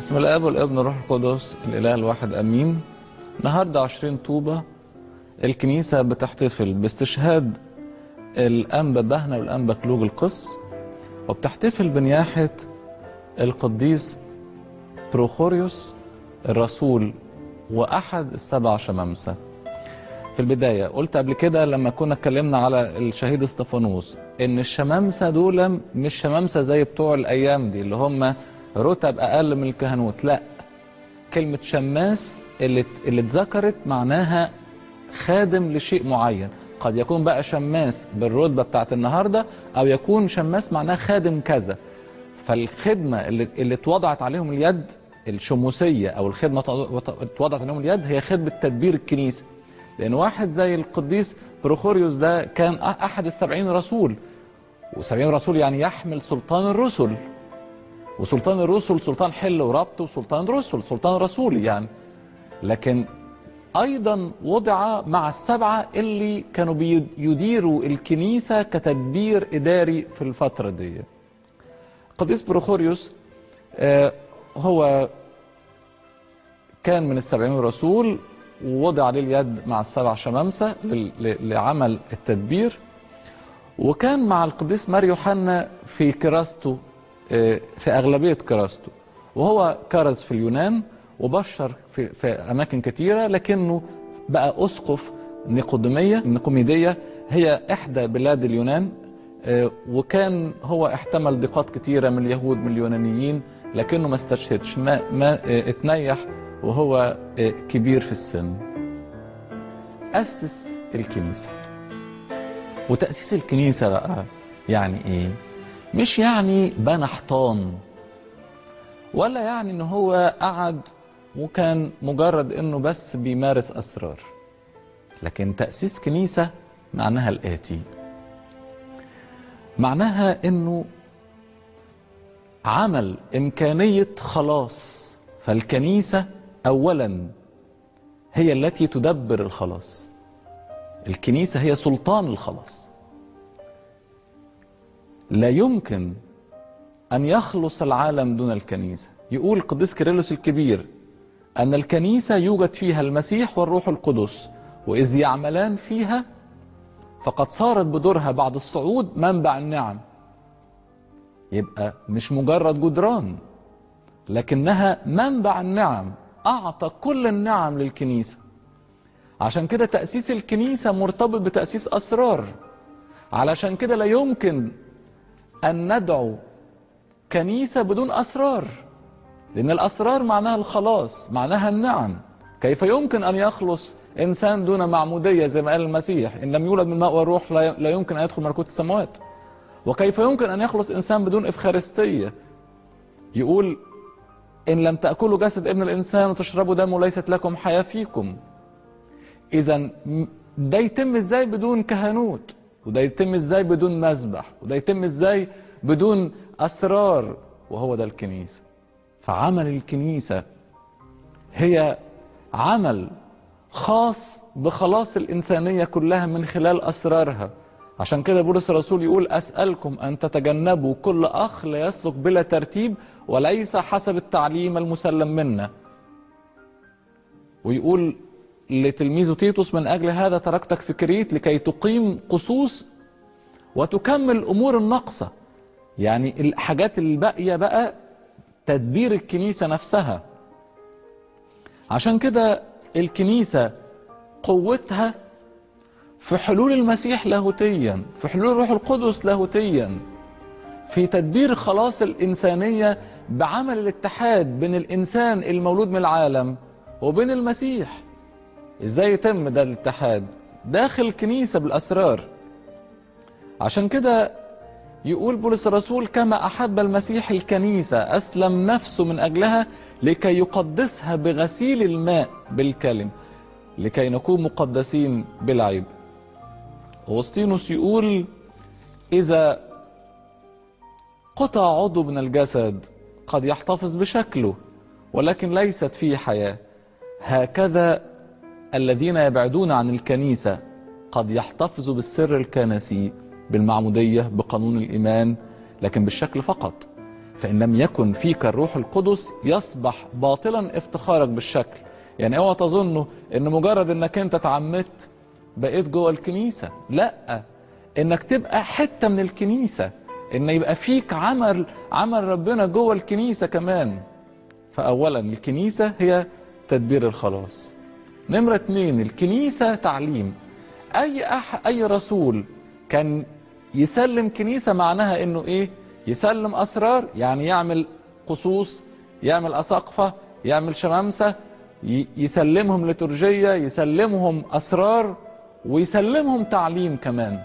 بسم الاب والابن والروح القدس الاله الواحد امين النهارده 20 طوبه الكنيسه بتحتفل باستشهاد الانبا بهنا والانبا كلوج القس وبتحتفل بنياحه القديس بروخوريوس الرسول واحد السبع شمامسه في البدايه قلت قبل كده لما كنا اتكلمنا على الشهيد استفانوس ان الشمامسه دول مش شمامسه زي بتوع الايام دي اللي هم رتب اقل من الكهنوت لا كلمه شماس اللي اللي اتذكرت معناها خادم لشيء معين قد يكون بقى شماس بالرتبه بتاعت النهارده او يكون شماس معناه خادم كذا فالخدمه اللي اللي اتوضعت عليهم اليد الشموسيه او الخدمه اتوضعت عليهم اليد هي خدمه تدبير الكنيسه لان واحد زي القديس بروخوريوس ده كان احد السبعين رسول وسبعين رسول يعني يحمل سلطان الرسل وسلطان الرسل سلطان حل وربط وسلطان رسل سلطان رسولي يعني لكن ايضا وضع مع السبعه اللي كانوا بيديروا الكنيسه كتدبير اداري في الفتره دي القديس بروخوريوس آه هو كان من السبعين رسول ووضع عليه اليد مع السبع شمامسة لعمل التدبير وكان مع القديس ماريو حنا في كراسته في أغلبية كراسته وهو كرز في اليونان وبشر في, في أماكن كثيرة لكنه بقى أسقف نيقوديمية نيقوميدية هي إحدى بلاد اليونان وكان هو احتمل ضيقات كثيرة من اليهود من اليونانيين لكنه ما استشهدش ما, ما اتنيح وهو كبير في السن أسس الكنيسة وتأسيس الكنيسة بقى يعني إيه؟ مش يعني بنى حيطان ولا يعني إن هو قعد وكان مجرد إنه بس بيمارس أسرار لكن تأسيس كنيسة معناها الآتي معناها إنه عمل إمكانية خلاص فالكنيسة اولا هي التي تدبر الخلاص الكنيسه هي سلطان الخلاص لا يمكن ان يخلص العالم دون الكنيسه يقول القديس كيرلس الكبير ان الكنيسه يوجد فيها المسيح والروح القدس واذ يعملان فيها فقد صارت بدورها بعد الصعود منبع النعم يبقى مش مجرد جدران لكنها منبع النعم أعطى كل النعم للكنيسة عشان كده تأسيس الكنيسة مرتبط بتأسيس أسرار علشان كده لا يمكن أن ندعو كنيسة بدون أسرار لأن الأسرار معناها الخلاص معناها النعم كيف يمكن أن يخلص إنسان دون معمودية زي ما قال المسيح إن لم يولد من ماء والروح لا يمكن أن يدخل ملكوت السماوات وكيف يمكن أن يخلص إنسان بدون إفخارستية يقول إن لم تأكلوا جسد ابن الإنسان وتشربوا دمه ليست لكم حياة فيكم إذا ده يتم إزاي بدون كهنوت وده يتم إزاي بدون مذبح وده يتم إزاي بدون أسرار وهو ده الكنيسة فعمل الكنيسة هي عمل خاص بخلاص الإنسانية كلها من خلال أسرارها عشان كده بولس الرسول يقول أسألكم أن تتجنبوا كل أخ لا يسلك بلا ترتيب وليس حسب التعليم المسلم منا ويقول لتلميذه تيتوس من أجل هذا تركتك في كريت لكي تقيم قصوص وتكمل الأمور الناقصة يعني الحاجات الباقية بقى تدبير الكنيسة نفسها عشان كده الكنيسة قوتها في حلول المسيح لاهوتيا في حلول الروح القدس لاهوتيا في تدبير خلاص الإنسانية بعمل الاتحاد بين الإنسان المولود من العالم وبين المسيح إزاي يتم ده الاتحاد داخل الكنيسة بالأسرار عشان كده يقول بولس الرسول كما أحب المسيح الكنيسة أسلم نفسه من أجلها لكي يقدسها بغسيل الماء بالكلم لكي نكون مقدسين بلا عيب أغسطينوس يقول إذا قطع عضو من الجسد قد يحتفظ بشكله ولكن ليست فيه حياة هكذا الذين يبعدون عن الكنيسة قد يحتفظوا بالسر الكنسي بالمعمودية بقانون الإيمان لكن بالشكل فقط فإن لم يكن فيك الروح القدس يصبح باطلا افتخارك بالشكل يعني اوعى تظنوا ان مجرد انك انت اتعمدت بقيت جوه الكنيسة لا انك تبقى حتة من الكنيسة ان يبقى فيك عمل عمل ربنا جوه الكنيسة كمان فأولا الكنيسة هي تدبير الخلاص نمرة اتنين الكنيسة تعليم أي أح أي رسول كان يسلم كنيسة معناها إنه إيه؟ يسلم أسرار يعني يعمل قصوص يعمل أساقفة يعمل شمامسة ي- يسلمهم لترجية يسلمهم أسرار ويسلمهم تعليم كمان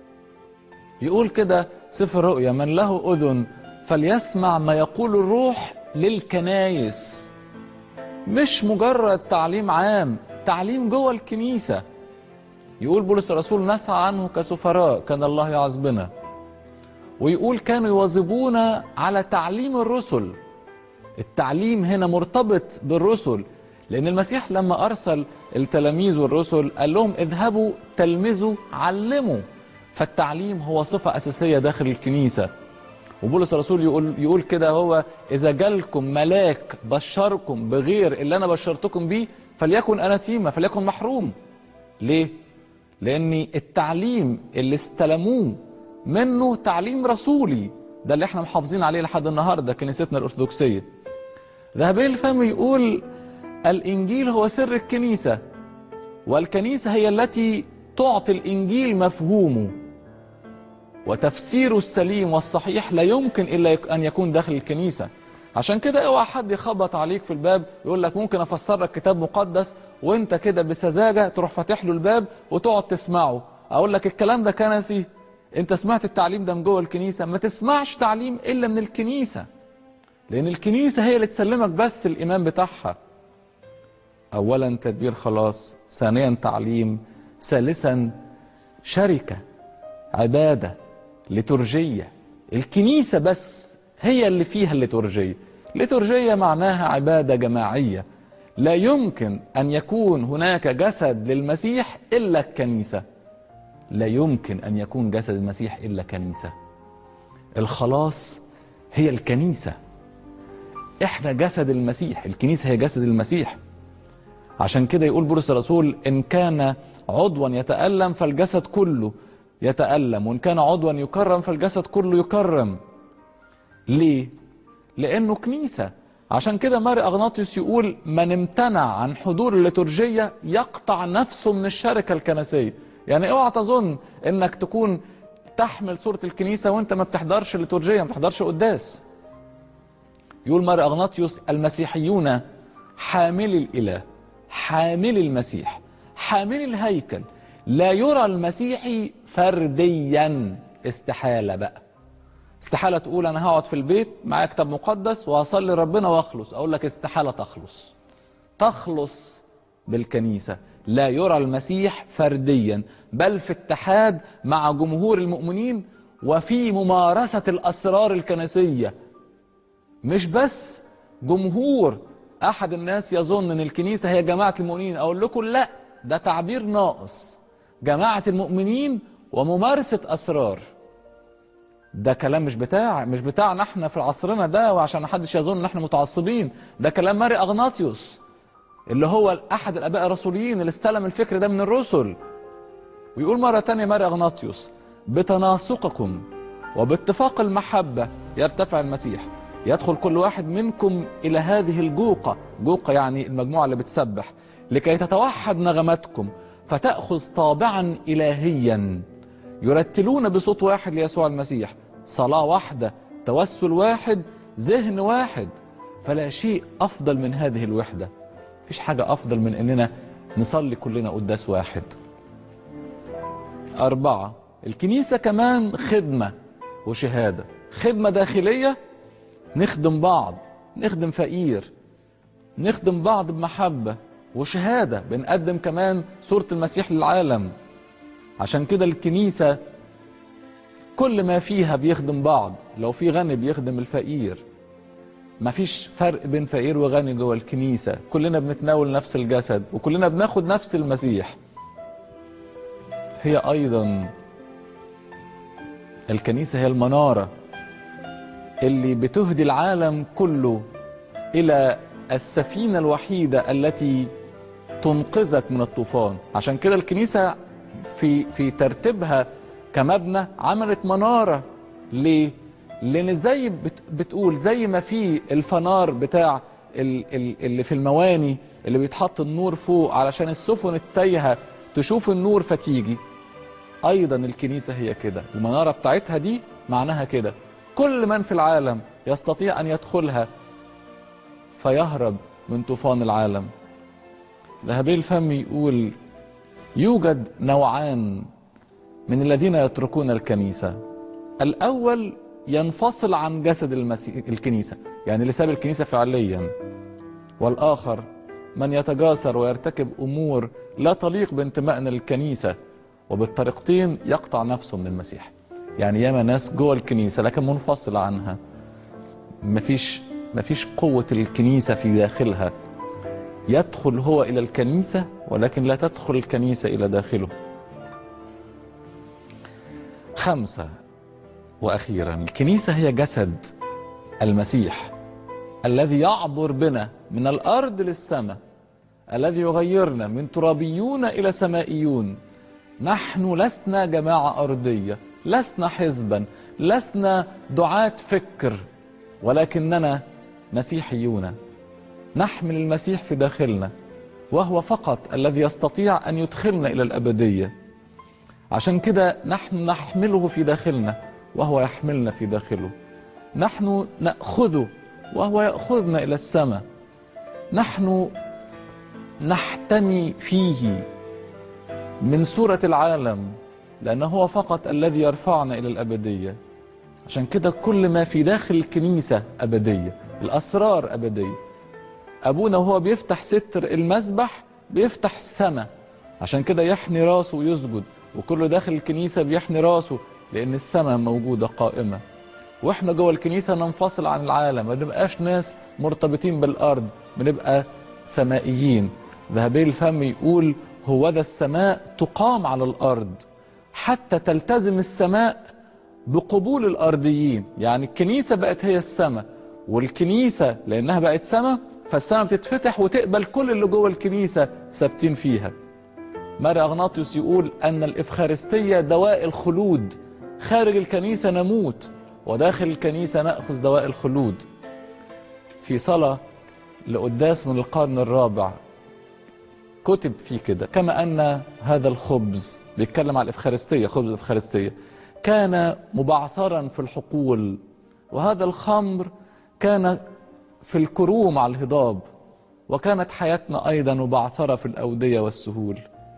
يقول كده سفر رؤيا من له أذن فليسمع ما يقول الروح للكنايس مش مجرد تعليم عام تعليم جوه الكنيسة يقول بولس الرسول نسعى عنه كسفراء كان الله يعظ بنا ويقول كانوا يواظبون على تعليم الرسل التعليم هنا مرتبط بالرسل لأن المسيح لما أرسل التلاميذ والرسل قال لهم اذهبوا تلمذوا علموا فالتعليم هو صفة أساسية داخل الكنيسة وبولس الرسول يقول يقول كده هو اذا جالكم ملاك بشركم بغير اللي انا بشرتكم بيه فليكن اناثيما فليكن محروم ليه لان التعليم اللي استلموه منه تعليم رسولي ده اللي احنا محافظين عليه لحد النهارده كنيستنا الارثوذكسيه ذهبي الفم يقول الانجيل هو سر الكنيسه والكنيسه هي التي تعطي الانجيل مفهومه وتفسيره السليم والصحيح لا يمكن الا يك- ان يكون داخل الكنيسه عشان كده اوعى حد يخبط عليك في الباب يقول لك ممكن افسر لك كتاب مقدس وانت كده بسذاجه تروح فاتح له الباب وتقعد تسمعه اقول لك الكلام ده كنسي انت سمعت التعليم ده من جوه الكنيسه ما تسمعش تعليم الا من الكنيسه لان الكنيسه هي اللي تسلمك بس الايمان بتاعها اولا تدبير خلاص ثانيا تعليم ثالثا شركه عبادة لترجية الكنيسة بس هي اللي فيها الليتورجية الليتورجية معناها عبادة جماعية لا يمكن أن يكون هناك جسد للمسيح إلا الكنيسة لا يمكن أن يكون جسد المسيح إلا كنيسة الخلاص هي الكنيسة إحنا جسد المسيح الكنيسة هي جسد المسيح عشان كده يقول بولس الرسول إن كان عضوا يتألم فالجسد كله يتألم وإن كان عضوا يكرم فالجسد كله يكرم ليه؟ لأنه كنيسة عشان كده ماري أغناطيوس يقول من امتنع عن حضور الليتورجية يقطع نفسه من الشركة الكنسية يعني اوعى تظن انك تكون تحمل صورة الكنيسة وانت ما بتحضرش الليتورجية ما بتحضرش قداس يقول ماري أغناطيوس المسيحيون حاملي الإله حاملي المسيح حاملي الهيكل لا يرى المسيحي فرديا استحالة بقى استحالة تقول أنا هقعد في البيت معايا كتاب مقدس وهصلي ربنا وأخلص أقول لك استحالة تخلص تخلص بالكنيسة لا يرى المسيح فرديا بل في اتحاد مع جمهور المؤمنين وفي ممارسة الأسرار الكنسية مش بس جمهور أحد الناس يظن أن الكنيسة هي جماعة المؤمنين أقول لكم لا ده تعبير ناقص جماعة المؤمنين وممارسة أسرار ده كلام مش بتاع مش بتاعنا احنا في عصرنا ده وعشان محدش يظن ان احنا متعصبين ده كلام ماري اغناطيوس اللي هو احد الاباء الرسوليين اللي استلم الفكر ده من الرسل ويقول مرة تانية ماري اغناطيوس بتناسقكم وباتفاق المحبة يرتفع المسيح يدخل كل واحد منكم إلى هذه الجوقة جوقة يعني المجموعة اللي بتسبح لكي تتوحد نغمتكم فتأخذ طابعا إلهيا يرتلون بصوت واحد ليسوع المسيح صلاة واحدة توسل واحد ذهن واحد فلا شيء أفضل من هذه الوحدة مفيش حاجة أفضل من أننا نصلي كلنا قداس واحد أربعة الكنيسة كمان خدمة وشهادة خدمة داخلية نخدم بعض نخدم فقير نخدم بعض بمحبة وشهادة بنقدم كمان صورة المسيح للعالم عشان كده الكنيسة كل ما فيها بيخدم بعض لو في غني بيخدم الفقير مفيش فرق بين فقير وغني جوه الكنيسة كلنا بنتناول نفس الجسد وكلنا بناخد نفس المسيح هي أيضا الكنيسة هي المنارة اللي بتهدي العالم كله الى السفينه الوحيده التي تنقذك من الطوفان عشان كده الكنيسه في في ترتيبها كمبنى عملت مناره ليه لان زي بت بتقول زي ما في الفنار بتاع ال ال اللي في المواني اللي بيتحط النور فوق علشان السفن التايهه تشوف النور فتيجي ايضا الكنيسه هي كده المناره بتاعتها دي معناها كده كل من في العالم يستطيع ان يدخلها فيهرب من طوفان العالم ذهبي الفم يقول يوجد نوعان من الذين يتركون الكنيسه الاول ينفصل عن جسد المسيح الكنيسه يعني اللي ساب الكنيسه فعليا والاخر من يتجاسر ويرتكب امور لا تليق بانتمائنا للكنيسه وبالطريقتين يقطع نفسه من المسيح يعني ياما ناس جوه الكنيسه لكن منفصله عنها مفيش مفيش قوه الكنيسه في داخلها يدخل هو الى الكنيسه ولكن لا تدخل الكنيسه الى داخله خمسه واخيرا الكنيسه هي جسد المسيح الذي يعبر بنا من الارض للسماء الذي يغيرنا من ترابيون الى سمائيون نحن لسنا جماعه ارضيه لسنا حزبا لسنا دعاه فكر ولكننا مسيحيون نحمل المسيح في داخلنا وهو فقط الذي يستطيع ان يدخلنا الى الابديه عشان كده نحن نحمله في داخلنا وهو يحملنا في داخله نحن ناخذه وهو ياخذنا الى السماء نحن نحتمي فيه من صوره العالم لانه هو فقط الذي يرفعنا الى الابديه عشان كده كل ما في داخل الكنيسه ابديه الاسرار ابديه ابونا وهو بيفتح ستر المسبح بيفتح السماء عشان كده يحني راسه ويسجد وكله داخل الكنيسه بيحني راسه لان السماء موجوده قائمه واحنا جوه الكنيسه ننفصل عن العالم ما نبقاش ناس مرتبطين بالارض بنبقى سمائيين ذهبي الفم يقول هو ذا السماء تقام على الارض حتى تلتزم السماء بقبول الارضيين يعني الكنيسه بقت هي السماء والكنيسه لانها بقت سماء فالسماء بتتفتح وتقبل كل اللي جوه الكنيسه ثابتين فيها ماري اغناطيوس يقول ان الافخارستيه دواء الخلود خارج الكنيسه نموت وداخل الكنيسه ناخذ دواء الخلود في صلاه لقداس من القرن الرابع كتب فيه كده كما ان هذا الخبز بيتكلم على الافخارستيه خبز الافخارستيه كان مبعثرا في الحقول وهذا الخمر كان في الكروم على الهضاب وكانت حياتنا ايضا مبعثره في الاوديه والسهول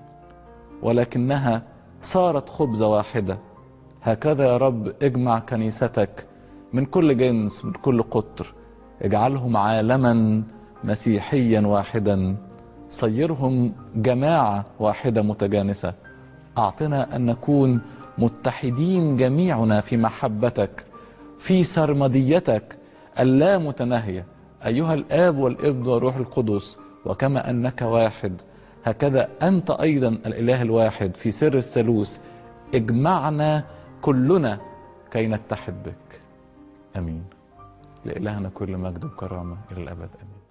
ولكنها صارت خبزه واحده هكذا يا رب اجمع كنيستك من كل جنس من كل قطر اجعلهم عالما مسيحيا واحدا صيرهم جماعه واحده متجانسه اعطنا ان نكون متحدين جميعنا في محبتك في سرمديتك اللامتناهيه ايها الاب والابن والروح القدس وكما انك واحد هكذا انت ايضا الاله الواحد في سر الثالوث اجمعنا كلنا كي نتحد بك امين لالهنا كل مجد وكرامه الى الابد امين